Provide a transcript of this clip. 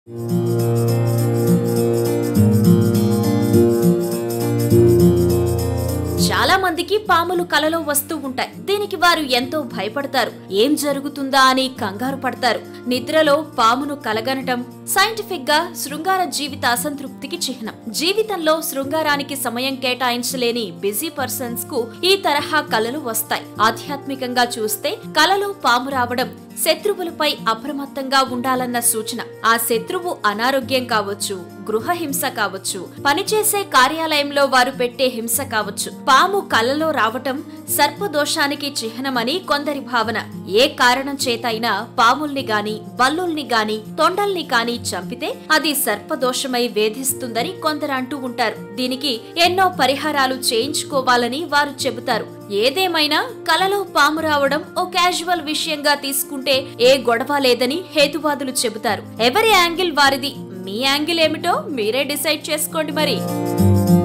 చాలా మందికి పాములు కలలో వస్తూ ఉంటాయి దీనికి వారు ఎంతో భయపడతారు ఏం జరుగుతుందా అని కంగారు పడతారు నిద్రలో పామును కలగనటం సైంటిఫిక్ గా శృంగార జీవిత అసంతృప్తికి చిహ్నం జీవితంలో శృంగారానికి సమయం కేటాయించలేని బిజీ పర్సన్స్ కు ఈ తరహా కలలు వస్తాయి ఆధ్యాత్మికంగా చూస్తే కలలో పాము రావడం శత్రువులపై అప్రమత్తంగా ఉండాలన్న సూచన ఆ శత్రువు అనారోగ్యం కావచ్చు గృహ హింస కావచ్చు పనిచేసే కార్యాలయంలో వారు పెట్టే హింస కావచ్చు పాము కలలో రావటం సర్పదోషానికి చిహ్నమని కొందరి భావన ఏ కారణం చేతైనా పాముల్ని గాని బల్లుల్ని గాని తొండల్ని గాని చంపితే అది సర్పదోషమై వేధిస్తుందని కొందరు అంటూ ఉంటారు దీనికి ఎన్నో పరిహారాలు చేయించుకోవాలని వారు చెబుతారు ఏదేమైనా కలలో పాము రావడం ఓ క్యాజువల్ విషయంగా తీసుకుంటే ఏ గొడవ లేదని హేతువాదులు చెబుతారు ఎవరి యాంగిల్ వారిది మీ యాంగిల్ ఏమిటో మీరే డిసైడ్ చేసుకోండి మరి